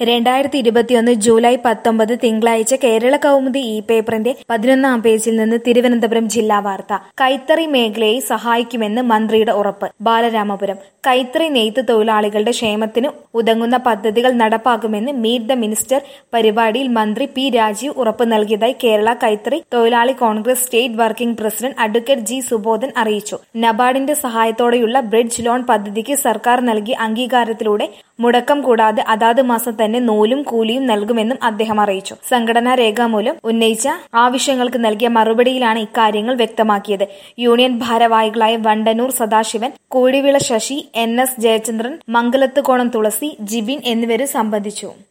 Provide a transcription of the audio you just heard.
രണ്ടായിരത്തി ഇരുപത്തിയൊന്ന് ജൂലൈ പത്തൊമ്പത് തിങ്കളാഴ്ച കേരള കൗമുദി ഇ പേപ്പറിന്റെ പതിനൊന്നാം പേജിൽ നിന്ന് തിരുവനന്തപുരം ജില്ലാ വാർത്ത കൈത്തറി മേഖലയെ സഹായിക്കുമെന്ന് മന്ത്രിയുടെ ഉറപ്പ് ബാലരാമപുരം കൈത്തറി നെയ്ത്ത് തൊഴിലാളികളുടെ ക്ഷേമത്തിന് ഉതകുന്ന പദ്ധതികൾ നടപ്പാക്കുമെന്ന് മീറ്റ് ദ മിനിസ്റ്റർ പരിപാടിയിൽ മന്ത്രി പി രാജീവ് ഉറപ്പ് നൽകിയതായി കേരള കൈത്തറി തൊഴിലാളി congress state working president advocate G Subodhan അറിയിച്ചു നബാർഡിന്റെ സഹായത്തോടെയുള്ള ബ്രിഡ്ജ് ലോൺ പദ്ധതിക്ക് സർക്കാർ നൽകിയ അംഗീകാരത്തിലൂടെ മുടക്കം കൂടാതെ അതാത് മാസം തന്നെ നൂലും കൂലിയും നൽകുമെന്നും അദ്ദേഹം അറിയിച്ചു സംഘടനാ രേഖാമൂലം ഉന്നയിച്ച ആവശ്യങ്ങൾക്ക് നൽകിയ മറുപടിയിലാണ് ഇക്കാര്യങ്ങൾ വ്യക്തമാക്കിയത് യൂണിയൻ ഭാരവാഹികളായ വണ്ടന്നൂർ സദാശിവൻ കൂടിവിള ശശി എൻ എസ് ജയചന്ദ്രൻ മംഗലത്തുകോണം തുളസി ജിബിൻ എന്നിവരും സംബന്ധിച്ചു